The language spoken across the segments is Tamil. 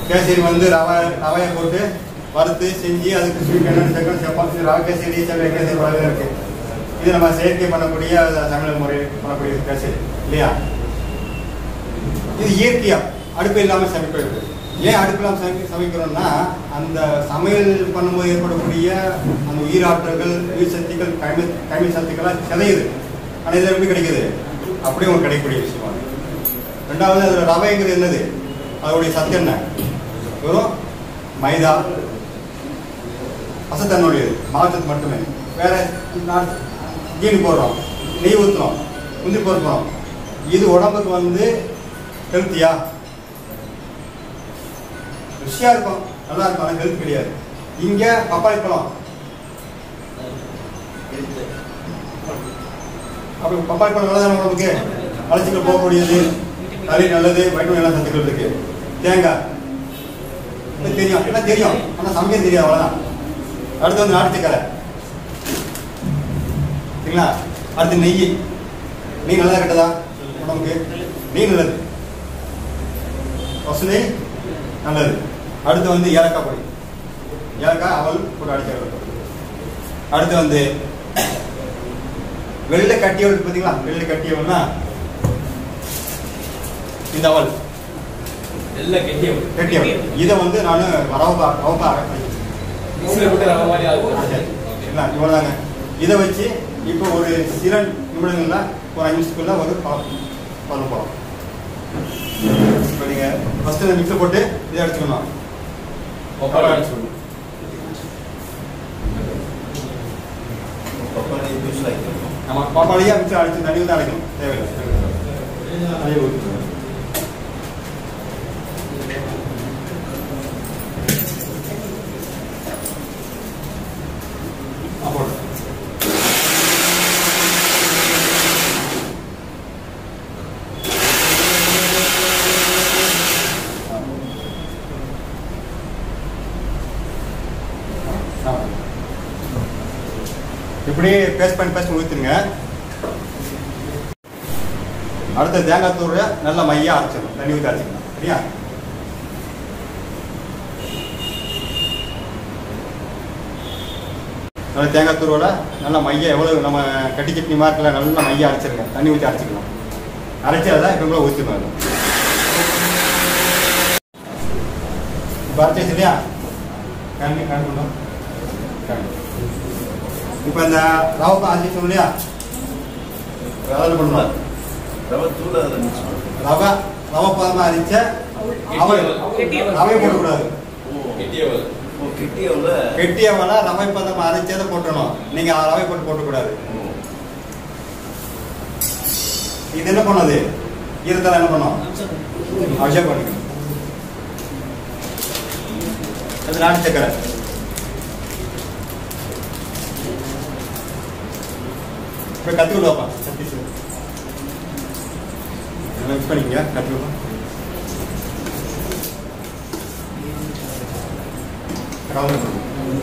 கேசரி வந்து ரவை ரவையை போட்டு வறுத்து செஞ்சு அதுக்கு ஸ்வீட் என்னென்னு சேர்க்கணும் சேர்ப்போம் இது ரவை கேசரி சக்கரை கேசரி பல இருக்கு இது நம்ம செயற்கை பண்ணக்கூடிய சமையல் முறை பண்ணக்கூடிய கேசரி இல்லையா இது இயற்கையா அடுப்பு இல்லாமல் சமைக்கிறது ஏன் அடுப்பு இல்லாமல் சமைக்க சமைக்கிறோம்னா அந்த சமையல் பண்ணும்போது ஏற்படக்கூடிய அந்த உயிராற்றல்கள் உயிர் சக்திகள் கைமை கைமை சக்திகள்லாம் சிதையுது ஆனால் இதில் எப்படி கிடைக்குது அப்படியே உங்களுக்கு கிடைக்கக்கூடிய விஷயம் அது. ரெண்டாவது அதில் ரவைங்கிறது என்னது அதோடைய சத்து என்ன வெறும் மைதா அசத்தன்னுடையது மாவுச்சத்து மட்டுமே வேற நான் ஜீனி போடுறோம் நெய் ஊற்றுறோம் முந்திரி போடுறோம் இது உடம்புக்கு வந்து ஹெல்த்தியா ருசியாக இருக்கும் நல்லா இருக்கும் ஆனால் ஹெல்த் கிடையாது இங்கே பப்பாளி பழம் அப்போ பப்பாளி பழம் நல்லதான உடம்புக்கு வளர்ச்சிக்கு போகக்கூடியது சளி நல்லது வைட்டமின் எல்லாம் சத்துக்கள் இருக்கு தேங்காய் இது தெரியும் எல்லாம் தெரியும் ஆனால் சமைக்க தெரியாது அவ்வளோதான் அடுத்து வந்து நாட்டு சக்கரை சரிங்களா அடுத்து நெய் நெய் நல்லதா கெட்டதா உடம்புக்கு நெய் நல்லது பசு நெய் நல்லது அடுத்து வந்து ஏலக்காய் பொடி ஏலக்காய் அவல் போட்டு அடிச்சு அடுத்து வந்து வெள்ளை கட்டியவள் இருக்கு பார்த்தீங்களா வெள்ளை கட்டியவள்னா இந்த அவல் எல்லாம் கெட்டியம் கட்டியவள் இதை வந்து நான் ரவப்பா ரவப்பா அரைப்பேன் மிக்ஸில் போட்டு ரவை மாதிரி ஆகுது சரிங்களா இவ்வளோதாங்க இதை வச்சு இப்போ ஒரு சில நிமிடங்கள்ல ஒரு அஞ்சு நிமிஷத்துக்குள்ள ஒரு பழம் பண்ண போகிறோம் இப்போ நீங்கள் ஃபஸ்ட்டு இந்த மிக்ஸை போட்டு இதை அடிச்சுக்கணும் பப்பாளி அடிச்சுக்கணும். பப்பாளி ஜூஸ் ஆகிக்கணும் நம்ம பாப்பாளியாக மிக்ஸை அடிச்சு தண்ணி வந்து அடைக்கணும் தேவையில்லை தண்ணி ஊற்றிக்கணும் அப்போ இப்படி பேஸ்ட் பண்ணி பேஸ்ட் ஊற்றிருங்க அடுத்த தேங்காய் தூரை நல்ல மையா அரைச்சிடணும் தண்ணி ஊற்றி அரைச்சிக்கணும் சரியா நல்ல தேங்காய் தூரோட நல்ல மைய எவ்வளோ நம்ம கட்டி சட்னி மார்க்கில் நல்ல மையா அரைச்சிருங்க தண்ணி ஊற்றி அரைச்சிக்கலாம் அரைச்சி அதை இப்போ கூட ஊற்றிடணும் அதில் இப்போ அரைச்சி இல்லையா கண்ணி கண்டுணும் இப்போ இந்த ரவப்பா அரைச்சி சொன்னோம் இல்லையா வேலை பண்ணணும் ரவை தூள் அதில் மிக்ஸ் பண்ணுறோம் ரவை ரவை பதமாக அரிச்ச அவை ரவை போடக்கூடாது கெட்டியவள் ஓ கிட்டியவில் கெட்டியவனா ரவை பதமாக அரைச்சதை போட்டணும் நீங்க ரவை போட்டு போட்டக்கூடாது இது என்ன பண்ணது ஈரத்தால என்ன பண்ணும் அபிஷேகம் பண்ணிக்கணும் அது நாட்டு சக்கரை இப்போ கத்தி விடுவாப்பா கத்தி மிக்ஸ் பண்ணிக்கங்க கத்தி விடுவோம் ரவுண்ட் பண்ணுங்க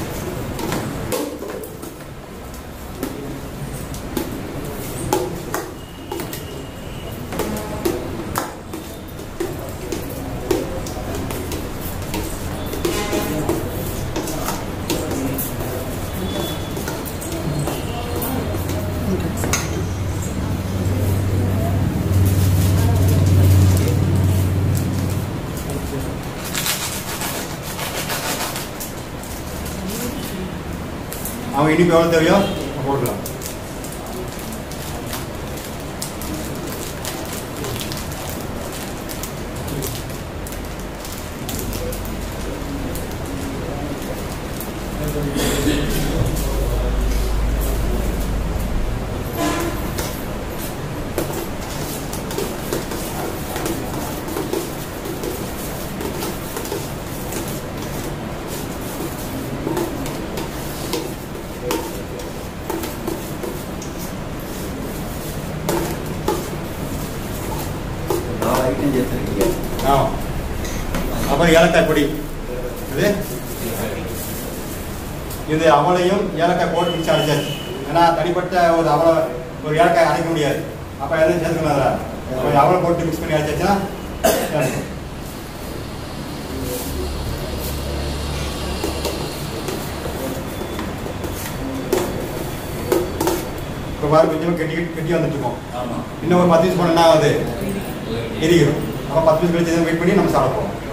அவன் இனிப்பு எவ்வளோ தேவையோ போடலாம் நாலு ஐட்டம் சேர்த்துருக்கீங்க ஆ அப்புறம் ஏலக்காய் பொடி இது இது அவளையும் ஏலக்காய் போட்டு மிக்ஸ் அரைச்சாச்சு ஏன்னா தனிப்பட்ட ஒரு அவளை ஒரு ஏலக்காய் அரைக்க முடியாது அப்போ எதுவும் சேர்த்துக்கணும் அதில் ஒரு அவளை போட்டு மிக்ஸ் பண்ணி அரைச்சாச்சுன்னா பாரு கொஞ்சமாக கெட்டி கெட்டி வந்துட்டு இருக்கோம் ஆமா இன்னும் ஒரு பத்து நிமிஷம் போனால் என்ன ஆகுது எரியும் அப்போ பத்து நிமிஷம் கழிச்சு வெயிட் பண்ணி நம்ம சாப்பிட போகிறோம்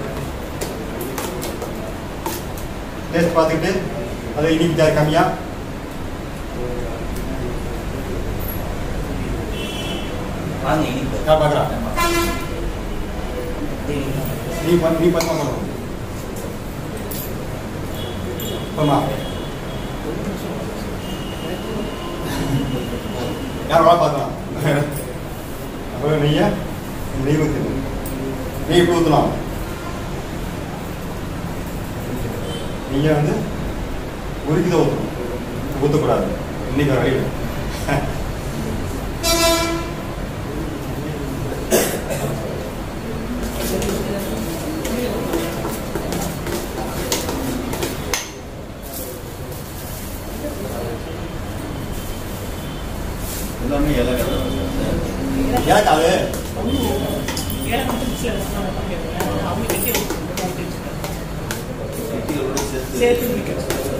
டேஸ்ட் பார்த்துக்கிட்டு அது இனிப்பு ஜார் கம்மியா வாங்க இனிப்பு யார் பார்க்குறா நீ ப- நீ பத்தமா பண்ணணும் போமா யார் வேணா பார்க்கலாம் அப்போ நெய்ய நெய் ஊற்றணும் நெய் எப்படி ஊற்றலாம் நெய்யை வந்து உருக்கி தான் ஊற்றணும் ஊற்றக்கூடாது இன்னைக்கு வர வழியில் எல்லாமே இலக்கணம் எனக்கு அது கெட்டிகளோட சேர்த்து சேர்த்து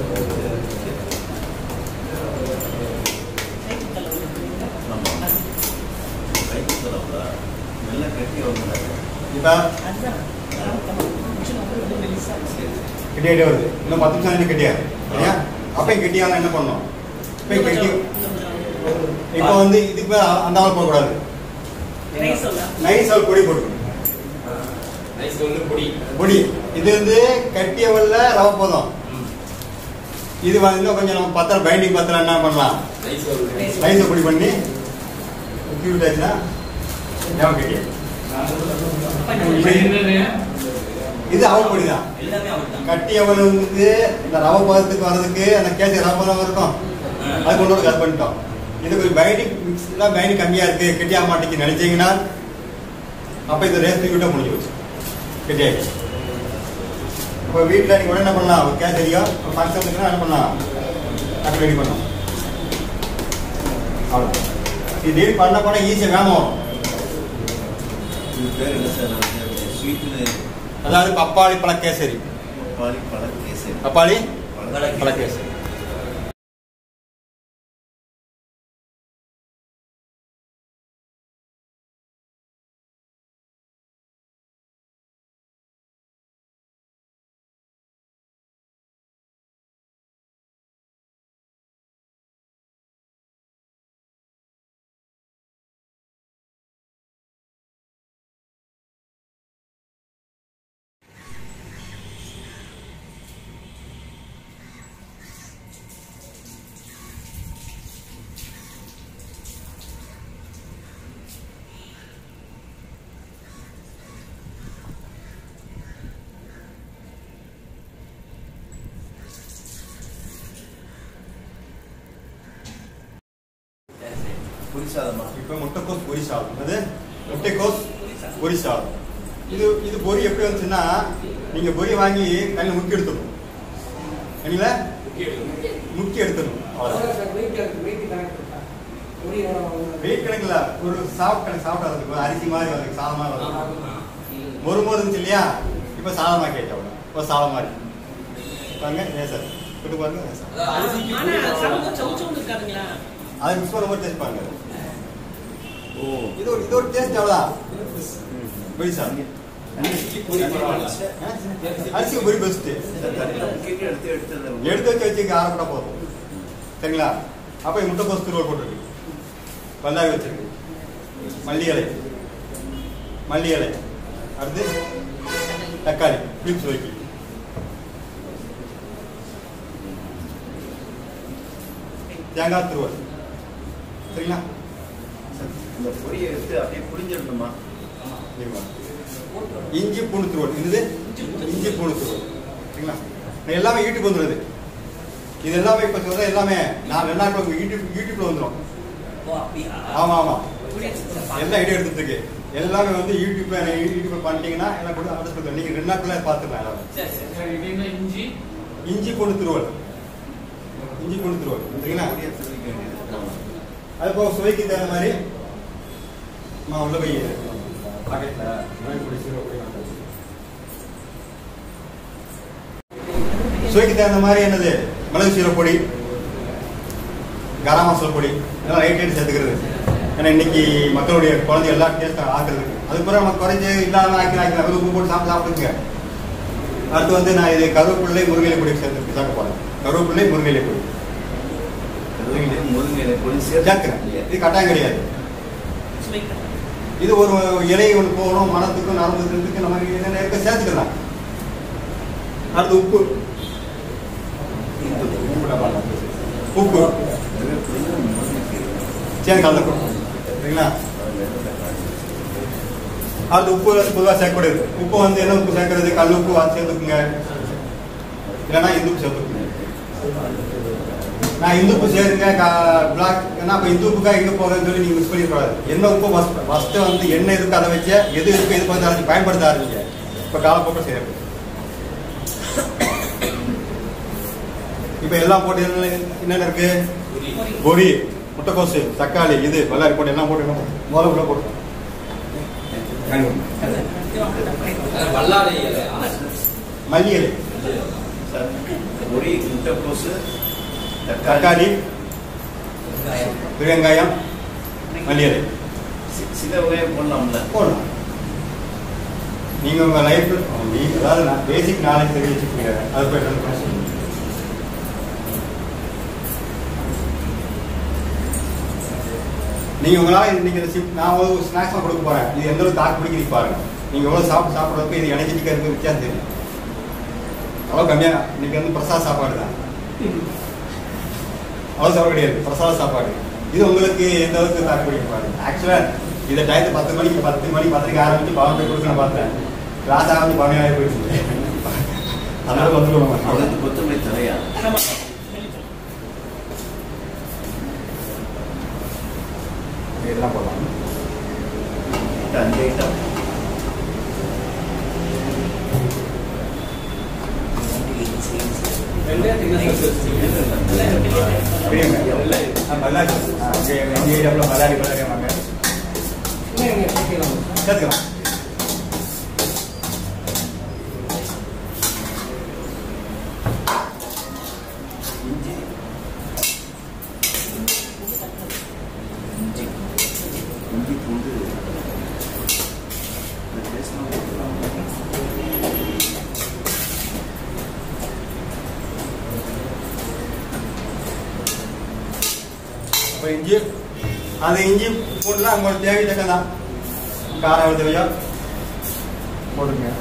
ஆமா கைக்கு தரப்பா மெல்ல கட்டி வந்துடாது இப்போ கெட்டியாகிட்டே வருது இன்னும் பத்து நிமிஷம் இன்னும் கெட்டியாது சரியா அப்பயும் கெட்டியாக என்ன பண்ணணும் இப்பயும் கெட்டி இப்போ வந்து இதுக்கு மேலே அந்த அளவு போகக்கூடாது நைஸ் அவள் பொடி போட்டுக்கணும் நைஸ் ஒன்று பொடி பொடி இது வந்து கட்டியவல்ல ரவை போதும் இது வந்து இன்னும் கொஞ்சம் நம்ம பத்திரம் பைண்டிங் பத்திரம் என்ன பண்ணலாம் நைஸ் ஒரு நைஸை பொடி பண்ணி உப்பி விட்டாச்சுன்னா ஞாபகம் கட்டி இது அவள் பொடி தான் எல்லாமே அவர்தான் கட்டி அவள் வந்து இந்த ரவை பதத்துக்கு வர்றதுக்கு அந்த கேசரி ரவை பதம் இருக்கும் அது கொண்டு வந்து கட் பண்ணிட்டோம் இது கொஞ்சம் பைண்டிங் மிக்ஸ்லாம் பைண்டிங் கம்மியா இருக்கு கெட்டியாக மாட்டேங்குது நினைச்சீங்கன்னா அப்ப இந்த ரேஸ் தூக்கி விட்டா முடிஞ்சு போச்சு கெட்டியாயிடுச்சு இப்போ வீட்டில் நீங்கள் உடனே என்ன பண்ணலாம் ஒரு கேசரியோ ஒரு ஃபங்க்ஷன் இருக்குன்னா என்ன பண்ணலாம் டக்கு ரெடி பண்ணலாம் அவ்வளோ இது ரெடி பண்ண பண்ண ஈஸியாக வேகம் வரும் இது பேர் என்ன சார் ஸ்வீட்டில் அதாவது பப்பாளி பழ கேசரி பாலி பழ கேசரி பப்பாளி பழ பழ கேசரி புரிசாதமா இப்போ முட்டைக்கோஸ் பொரி சாதம் அது முட்டைக்கோஸ் பொரி சாதம் இது இது பொரி எப்படி வந்துச்சுன்னா நீங்க பொரி வாங்கி தண்ணி முக்கி எடுத்துடணும் சரிங்களா முக்கி எடுத்துடணும் அவ்வளவுதான். வெயிட் கணக்குல ஒரு சாப்பிட்டு கணக்கு சாப்பிட்டு வரதுக்கு அரிசி மாதிரி வருது சாதம் மாதிரி வருது மொறு மொறு இருந்துச்சு இல்லையா இப்போ சாதமா கேட்டேன் அவ்வளோ இப்போ சாதம் மாதிரி பாருங்க ஏன் சார் விட்டு பாருங்க ஏன் சார் அதை மிக்ஸ் பண்ண மாதிரி டேஸ்ட் பாருங்க ஓ இது ஒரு இது ஒரு டேஸ்ட் அவ்வளோதான் பொரி சாதம் பொரி பரவாயில்ல அரிசி பொரி பெஸ்ட்டு கேட்டு எடுத்து எடுத்து எடுத்து வச்சு வச்சுக்க ஆரம்பிட்டா போதும் சரிங்களா அப்போ முட்டை கோஸ் துருவல் போட்டுருக்கு பல்லாரி வச்சிருக்கு மல்லி இலை மல்லி இலை அடுத்து தக்காளி பிலிப்ஸ் வைக்கி தேங்காய் துருவல் சரிங்களா இந்த பொரியை எடுத்து அப்படியே புரிஞ்சிடணுமா சரிங்களா இஞ்சி பூண்டு துருவல் இது இஞ்சி பூண்டு துருவல் சரிங்களா இது எல்லாமே யூடியூப் வந்துடுது இது எல்லாமே இப்போ சொல்ற எல்லாமே நான் வெளிநாட்டில் யூடியூப் யூடியூப்ல வந்துடும் ஆமா ஆமா எல்லாம் ஐடியா எடுத்துட்டு இருக்கு எல்லாமே வந்து யூடியூப்ல யூடியூப்ல பண்ணிட்டீங்கன்னா எல்லாம் கூட அட்ரஸ் கொடுத்து நீங்க ரெண்டு நாட்குள்ள பார்த்துக்கலாம் எல்லாமே இஞ்சி இஞ்சி பூண்டு துருவல் இஞ்சி பூண்டு துருவல் சரிங்களா பொரியை துருவிக்க வேண்டியது அது போக சுவைக்கு தகுந்த மாதிரி நான் உள்ள போய் பாக்கெட்ல மிளகு பொடி சீரக பொடி வாங்கிட்டு வந்து. சுவைக்கு தகுந்த மாதிரி என்னது மிளகு சீரக பொடி கரம் மசாலா பொடி இதெல்லாம் ரைட் ரைட் சேர்த்துக்கிறது ஏன்னா இன்னைக்கு மக்களுடைய குழந்தை எல்லா டேஸ்ட் ஆக்குறது அதுக்கு பிறகு நம்ம குறைஞ்சு இல்லாம ஆக்கி ஆக்கி அது உப்பு போட்டு சாப்பிட்டு சாப்பிடுங்க அடுத்து வந்து நான் இது கருவேப்பிள்ளை முருங்கை பொடி சேர்த்து சேர்க்க போறேன் கருவேப்பிள்ளை முருங்கை பொடி கருவேப்பிலை, முருங்கை பொடி சேர்த்து சேர்க்கிறேன் இது கட்டாயம் கிடையாது இது ஒரு இலை ஒன்று போகணும் மனத்துக்கும் நரம்புக்கு நமக்கு என்னென்ன இருக்க சேர்த்துக்கலாம் அடுத்து உப்பு உப்பு கருவேப்பிலை, முருங்கைக்கீரை. சேர்ந்து கலந்துக்கணும் சரிங்களா அடுத்து உப்பு பொதுவாக சேர்க்கக்கூடாது உப்பு வந்து என்ன உப்பு சேர்க்கறது கல் உப்பு அது சேர்த்துக்குங்க இல்லைன்னா இந்து உப்பு சேர்த்துக்குங்க நான் இந்து உப்பு சேருங்க பிளாக் ஏன்னா அப்போ இந்து உப்புக்கா எங்கே போகிறேன்னு சொல்லி நீங்கள் மிஸ் பண்ணிடக்கூடாது என்ன உப்பு ஃபஸ்ட் ஃபஸ்ட்டு வந்து என்ன இருக்கு அதை வச்சு எது இருக்கு எது பார்த்து அதை பயன்படுத்த ஆரம்பிங்க இப்போ காலப்போக்கம் செய்யறது இப்போ எல்லாம் போட்டு என்னென்ன என்னென்ன இருக்கு பொரி பொரி முட்டைக்கோசு தக்காளி இது பல்லாரி போட்டு எல்லாம் போட்டு என்ன முதல்ல உள்ள போட்டு அது வல்லாரை இலை மல்லி இலை சார், பொரி முட்டைக்கோசு தக்காளி வெங்காயம் வெங்காயம் மல்லி இலை சி- சில வகையை போடலாம்ல போடலாம் நீங்க உங்க லைஃப்ல அதாவது நான் பேசிக் நாலேஜ் தெரிஞ்சு வச்சுக்கோங்க அது போய் என்ன பிரச்சனை இல்லை. நீங்க உங்களால இன்னைக்கு இந்த சிப் நான் ஒரு ஸ்நாக்ஸ் கொடுக்க போறேன் இது எந்த அளவுக்கு தாக்கு பிடிக்கிறீங்க பாருங்க நீங்க எவ்வளவு சாப்பிட்டு சாப்பிட்றதுக்கு இது எனர்ஜெட்டிக்கா இருக்கு வித்தியாசம் தெரியும் அவ்வளோ கம்மியா இன்னைக்கு வந்து பிரசாத சாப்பாடு தான் அவ்வளோ சாப்பாடு கிடையாது பிரசாத சாப்பாடு இது உங்களுக்கு எந்த அளவுக்கு தாக்கு பிடிக்கும் பாருங்க ஆக்சுவலா இந்த டயத்து பத்து மணிக்கு பத்து மணி பத்திரிக்கை ஆரம்பிச்சு பவன் போய் கொடுக்க நான் பார்த்தேன் கிளாஸ் ஆரம்பிச்சு பதினேழாயிரம் போயிடுச்சு அதனால வந்துடுவோம் அவ்வளவு கொத்தமல்லி தலையா இதெல்லாம் போடலாம் அஞ்சு ஐட்டம் வெங்காயத்துக்கு என்ன சேர்த்து வச்சீங்க? அப்படியே ஆ, பல்லாரி ஆ, இங்கே எங்கள் ஏரியாவில் பல்லாரி பல்லாரி வாங்க சேர்த்துக்கலாம் இஞ்சி இஞ்சி இஞ்சி பூண்டு இந்த taste எல்லாம் போட்டுக்கலாம். அப்போ இஞ்சி அது இஞ்சி போட்டுலாம் உங்களுக்கு தேவை தக்க தான் காரம் எவ்வளோ தேவையோ போட்டுங்க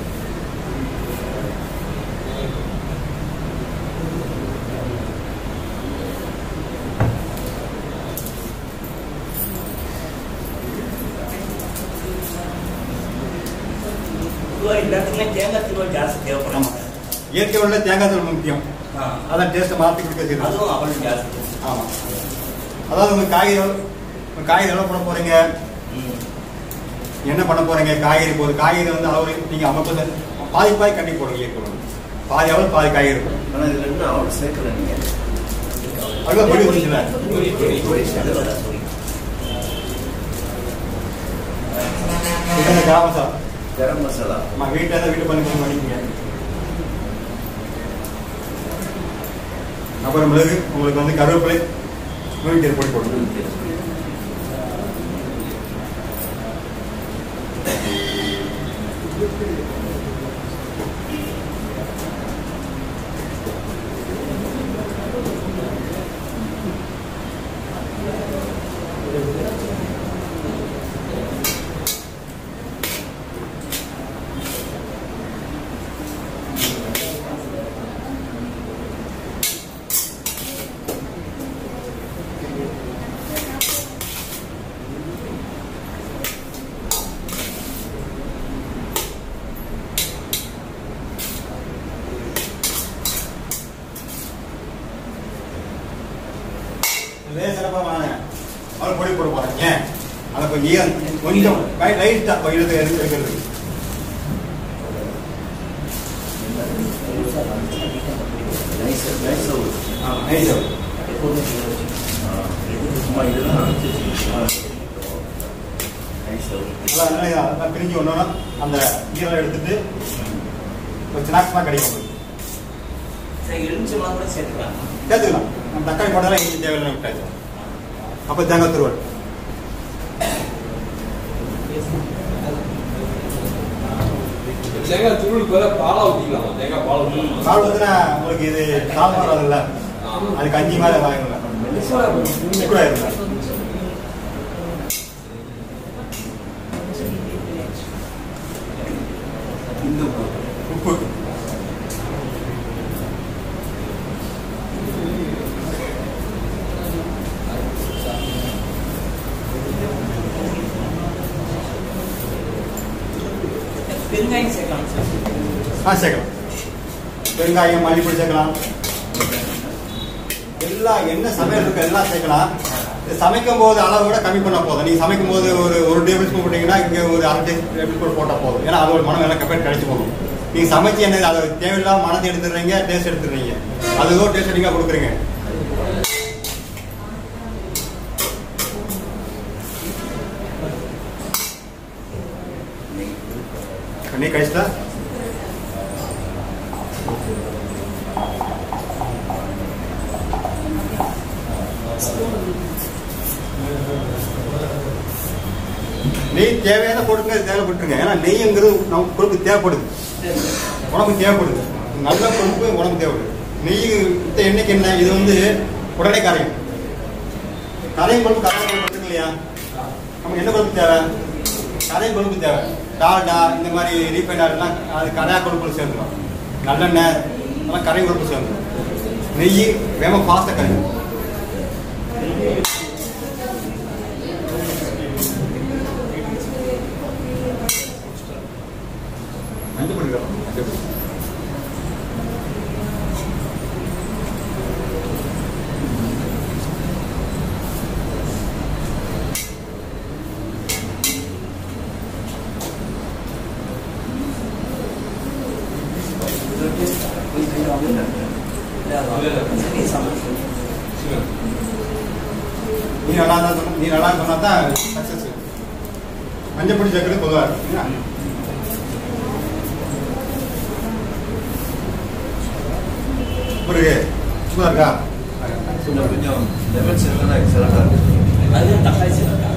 எல்லாத்துக்குமே தேங்காய் திருவள் ஜாஸ்தி தேவைப்படும் ஆமாம் இயற்கை உள்ள தேங்காய் தூள் முக்கியம் ஆ. அதான் டேஸ்ட்டை மாற்றி கொடுக்க செய்யுது அதுவும் அவ்வளவு ஜாஸ்தி ஆமாம் அதாவது உங்கள் காய்கறி உங்க காய்கறி எவ்வளோ போட போகிறீங்க ம். என்ன பண்ண போகிறீங்க காய்கறி போகுது காய்கறி வந்து அளவு நீங்கள் ஐம்பது percent பாதி பாதி கட்டி போடுங்க இயற்கை உணவு. பாதி அளவு பாதி காய்கறி இருக்கும் ஆனா இதுல இருந்து அவ்வளவு சேர்க்கல நீங்க அதுதான் பொடி வந்துச்சுல பொரி பொரி பொடி சேர்க்கல. அதுதான் சொல்லி. சிக்கன் கரம் மசாலா கரம் மசாலா நம்ம வீட்டில் இருந்தால் வீட்டு பண்ணி பண்ணி பண்ணிக்கங்க அப்புறம் மிளகு உங்களுக்கு வந்து கருவேப்பிலை முருங்கீரை பொடி போட்டு லேசரப்பா வாங்க அவள் பொடி போட போறேன் ஏன் அதை கொஞ்சம் ஈரம் கொஞ்சம் லைட்டா இழுத்து எடுத்து எடுக்கிறது நைஸ் நைஸ் ஆமாம் நைஸ் எப்போதுமே நீங்க வச்சுக்கணும். சும்மா இதெல்லாம் நைஸ் அதான் அதனால அதான் பிரிஞ்சு ஒன்றோன்னா அந்த ஈரலை எடுத்துட்டு ஒரு ஸ்நாக்ஸ் தான் கிடைக்கும் உங்களுக்கு சரி எலுமிச்சம்பழம் கூட சேர்த்துக்கலாம் சேர்த்துக்கலாம் நம்ம தக்காளி போட்டாலும் இஞ்சி தேவையில்லை விட்டாச்சு அப்போ தேங்காய் துருவல் தேங்காய் துருளுக்கு பதிலா பாலா ஊத்திக்கலாம் தேங்காய் பால் ஊத்திக்கலாம் பால் ஊற்றினா உங்களுக்கு இது கால் வராதுல்ல அதுக்கு அஞ்சு மேலே வாங்கல லிக்விடாக இருக்கும் இந்த உப்பு. உப்பு பெருங்காயம் சேர்க்கலாம் சார் ஆ சேர்க்கலாம் பெருங்காயம் மல்லிப்பொடி சேர்க்கலாம் எல்லா என்ன சமையல் இருக்கு எல்லாம் சேர்க்கலாம் இது சமைக்கும் போது அளவு விட கம்மி பண்ண போதும் நீங்கள் சமைக்கும் போது ஒரு ஒரு டேபிள் ஸ்பூன் போட்டிங்கன்னா இங்கே ஒரு அரை டேபிள் ஸ்பூன் போட்டால் போதும் ஏன்னா அதோட மனம் எல்லாம் கம்பேர் கழிச்சு போகும் நீங்கள் சமைச்சு என்ன அதை தேவையில்லாம மனத்தை எடுத்துடுறீங்க டேஸ்ட் எடுத்துடுறீங்க அதுவோ டேஸ்ட் நீங்கள் கொடுக்குறீங்க நீ கழிச்சுட்டா நெய் தேவையான கொடுங்க தேவை விட்டுருங்க ஏன்னா நெய்ங்கிறது நமக்கு கொழுப்பு தேவைப்படுது உடம்பு தேவைப்படுது நல்ல கொழுப்பு உடம்பு தேவைப்படுது நெய் இந்த எண்ணெய்க்கு என்ன இது வந்து உடனே கரையும் கரையும் கொழுப்பு கரையும் கொழுப்பு இருக்கு இல்லையா நமக்கு என்ன கொழுப்பு தேவை கரையும் கொழுப்பு தேவை டால்டா இந்த மாதிரி ரீஃபைண்ட் ஆயிலாம் அது கரையா கொழுப்பு சேர்ந்துடும் நல்லெண்ணெய் அதெல்லாம் கரையும் கொழுப்பு சேர்ந்துடும் நெய் வேகமாக ஃபாஸ்ட்டாக கரையும் மஞ்சள் பொடி வேணும். மஞ்சள் பொடி. சரி சமைச்சு நீ நல்லா தான் சொன்ன நீ நல்லா சொன்னா தான் சக்ஸஸ் மஞ்சள் பொடி சேர்க்கறது பொதுவாக இருக்கு சரியா? எப்படி இருக்கு சும்மா இருக்கா இன்னும் கொஞ்சம் லெமன் சேர்த்தா எக்ஸலண்டாக இருக்கும் அது தக்காளி சேர்த்துக்கலாம்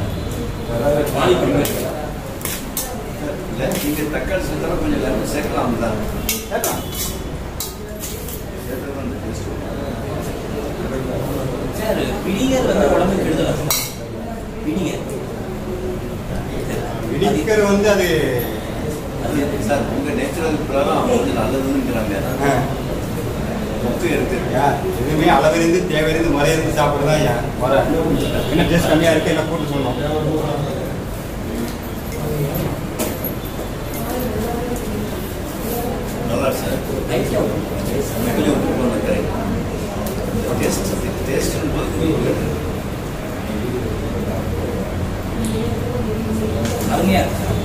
இல்லை நீங்கள் தக்காளி சேர்த்தா கொஞ்சம் லெமன் சேர்க்கலாம்ல கேட்கலாம் சேர்த்தா அந்த டேஸ்ட் சார் வினிகர் வந்து உடம்புக்கு கெடுதல் வினிகர் இடிக்கிற வந்து அது அது சார் உங்கள் நேச்சுரல் பிரகாரம் கொஞ்சம் நல்லதுங்கிறாங்க ஆ, உப்பு இருக்கு ஐயா, எதுவுமே அளவிருந்து தேவையிருந்து மறையிருந்து சாப்பிடுறதா ஐயா வர என்ன டேஸ்ட் கம்மியா இருக்கு என்ன கூட்டு சொன்னோம் நல்லா இருக்கு சார் லைஃப்ல கொஞ்சம் உப்பு போன கரெக்ட் டேஸ்ட் டேஸ்ட்னு போது அருமையா இருக்கு சார்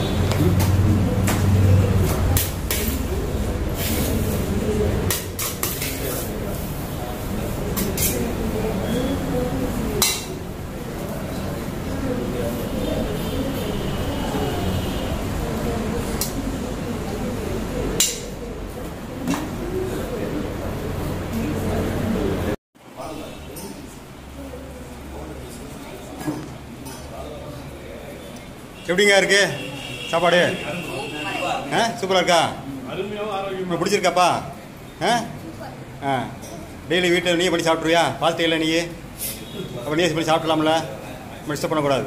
எப்படிங்க இருக்கு சாப்பாடு ஆ சூப்பராக இருக்கா உங்களுக்கு பிடிச்சிருக்காப்பா ஆ ஆ டெய்லி வீட்டில் நீ பண்ணி சாப்பிட்ருவியா பார்த்துட்டில்ல நீ அப்போ நீ பண்ணி சாப்பிடலாம்ல டிஸ்டர்ப் பண்ணக்கூடாது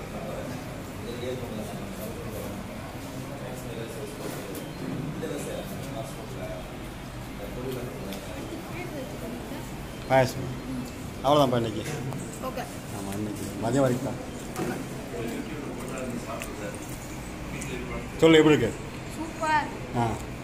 பாயசம் அவ்வளோதான்ப்பா இன்னைக்கு ஓகே ஆமாம் இன்னைக்கு மதியம் வரைக்கும் தான் சொல்லு எப்படி இருக்கு சூப்பர் ஆ